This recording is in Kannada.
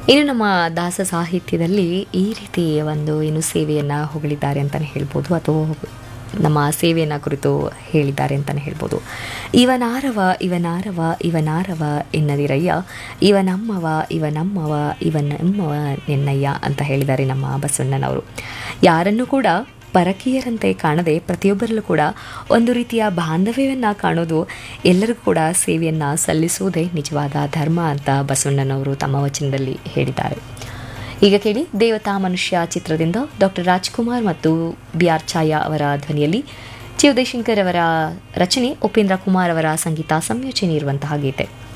ಇನ್ನು ನಮ್ಮ ದಾಸ ಸಾಹಿತ್ಯದಲ್ಲಿ ಈ ರೀತಿ ಒಂದು ಏನು ಸೇವೆಯನ್ನು ಹೊಗಳಿದ್ದಾರೆ ಅಂತಲೇ ಹೇಳ್ಬೋದು ಅಥವಾ ನಮ್ಮ ಸೇವೆಯನ್ನು ಕುರಿತು ಹೇಳಿದ್ದಾರೆ ಅಂತಲೇ ಹೇಳ್ಬೋದು ಇವನಾರವ ಇವನಾರವ ಇವನಾರವ ಎನ್ನದಿರಯ್ಯ ಇವನಮ್ಮವ ಇವನಮ್ಮವ ಇವನಮ್ಮವ ನಿನ್ನಯ್ಯ ಅಂತ ಹೇಳಿದ್ದಾರೆ ನಮ್ಮ ಬಸವಣ್ಣನವರು ಯಾರನ್ನು ಕೂಡ ಪರಕೀಯರಂತೆ ಕಾಣದೆ ಪ್ರತಿಯೊಬ್ಬರಲ್ಲೂ ಕೂಡ ಒಂದು ರೀತಿಯ ಬಾಂಧವ್ಯವನ್ನು ಕಾಣೋದು ಎಲ್ಲರಿಗೂ ಕೂಡ ಸೇವೆಯನ್ನು ಸಲ್ಲಿಸುವುದೇ ನಿಜವಾದ ಧರ್ಮ ಅಂತ ಬಸವಣ್ಣನವರು ತಮ್ಮ ವಚನದಲ್ಲಿ ಹೇಳಿದ್ದಾರೆ ಈಗ ಕೇಳಿ ದೇವತಾ ಮನುಷ್ಯ ಚಿತ್ರದಿಂದ ಡಾಕ್ಟರ್ ರಾಜ್ಕುಮಾರ್ ಮತ್ತು ಬಿ ಆರ್ ಛಾಯಾ ಅವರ ಧ್ವನಿಯಲ್ಲಿ ಚಿ ಉದಯಶಂಕರ್ ಅವರ ರಚನೆ ಉಪೇಂದ್ರ ಕುಮಾರ್ ಅವರ ಸಂಗೀತ ಸಂಯೋಜನೆ ಇರುವಂತಹ ಗೀತೆ